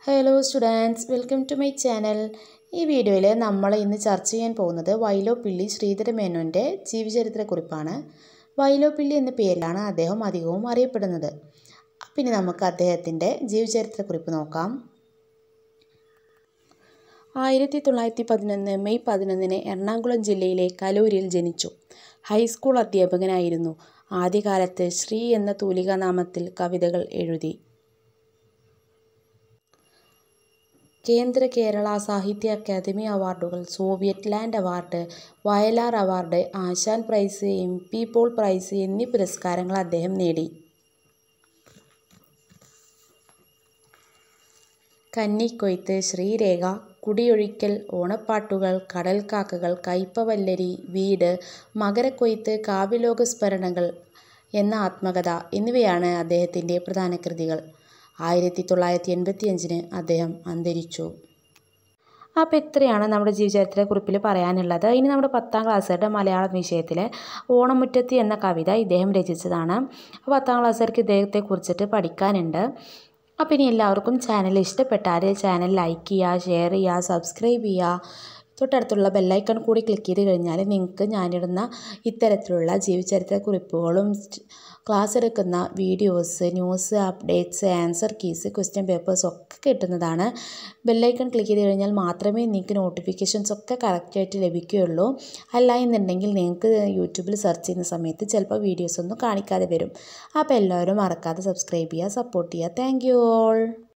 hello students welcome to my channel ഈ വീഡിയോയിൽ നമ്മൾ ഇന്ന് ചർച്ച ചെയ്യാൻ പോകുന്നത് വൈലോപ്പിള്ളി ശ്രീധരമേനോൻ്റെ ജീവചരിത്രക്കുറിപ്പാണ് വൈലോപ്പിള്ളി എന്ന പേരിലാണ് അദ്ദേഹം അധികവും അറിയപ്പെടുന്നത് പിന്നെ നമുക്ക് അദ്ദേഹത്തിൻ്റെ ജീവചരിത്രക്കുറിപ്പ് നോക്കാം ആയിരത്തി തൊള്ളായിരത്തി പതിനൊന്ന് മെയ് പതിനൊന്നിന് എറണാകുളം ജില്ലയിലെ കലൂരിൽ ജനിച്ചു ഹൈസ്കൂൾ അധ്യാപകനായിരുന്നു ആദ്യകാലത്ത് ശ്രീ എന്ന തൂലികാനാമത്തിൽ കവിതകൾ എഴുതി കേന്ദ്ര കേരള സാഹിത്യ അക്കാദമി അവാർഡുകൾ Soviet Land award Vayalar award Asan prize M P Paul prize എന്നീ പുരസ്കാരങ്ങൾ അദ്ദേഹം നേടി കന്നിക്കൊയ്ത്ത് ശ്രീരേഖ കുടിയൊഴിക്കൽ ഓണപ്പാട്ടുകൾ കടൽക്കാക്കകൾ കയ്പവല്ലരി വീട് മകരക്കൊയ്ത്ത് കാവ്യലോക സ്മരണകൾ എന്ന ആത്മകഥ എന്നിവയാണ് അദ്ദേഹത്തിൻ്റെ പ്രധാന കൃതികൾ ആയിരത്തി തൊള്ളായിരത്തി എൺപത്തി അഞ്ചിന് അദ്ദേഹം അന്തരിച്ചു അപ്പോൾ ഇത്രയാണ് നമ്മുടെ ജീവചരിത്രക്കുറിപ്പിൽ പറയാനുള്ളത് ഇനി നമ്മുടെ പത്താം ക്ലാസ്സുകാരുടെ മലയാളം വിഷയത്തിലെ ഓണമുറ്റത്തി എന്ന കവിത ഇദ്ദേഹം രചിച്ചതാണ് അപ്പോൾ പത്താം ക്ലാസ്സുകാർക്ക് ഇദ്ദേഹത്തെ കുറിച്ചിട്ട് പഠിക്കാനുണ്ട് അപ്പോൾ ഇനി എല്ലാവർക്കും ചാനൽ ഇഷ്ടപ്പെട്ടാൽ ചാനൽ ലൈക്ക് ചെയ്യുക ഷെയർ ചെയ്യുക സബ്സ്ക്രൈബ് ചെയ്യുക തൊട്ടടുത്തുള്ള ബെല്ലൈക്കൺ കൂടി ക്ലിക്ക് ചെയ്ത് കഴിഞ്ഞാൽ നിങ്ങൾക്ക് ഞാനിടുന്ന ഇത്തരത്തിലുള്ള ജീവചരിത്ര കുറിപ്പുകളും ക്ലാസ് എടുക്കുന്ന videos news updates answer keys question papers ഒക്കെ കിട്ടുന്നതാണ് ബെല്ലൈക്കൺ ക്ലിക്ക് ചെയ്ത് കഴിഞ്ഞാൽ മാത്രമേ നിങ്ങൾക്ക് നോട്ടിഫിക്കേഷൻസ് ഒക്കെ കറക്റ്റായിട്ട് ലഭിക്കുകയുള്ളൂ അല്ല എന്നുണ്ടെങ്കിൽ നിങ്ങൾക്ക് യൂട്യൂബിൽ സെർച്ച് ചെയ്യുന്ന സമയത്ത് ചിലപ്പോൾ വീഡിയോസ് ഒന്നും കാണിക്കാതെ വരും അപ്പോൾ എല്ലാവരും മറക്കാതെ സബ്സ്ക്രൈബ് ചെയ്യുക സപ്പോർട്ട് ചെയ്യുക താങ്ക് യു ഓൾ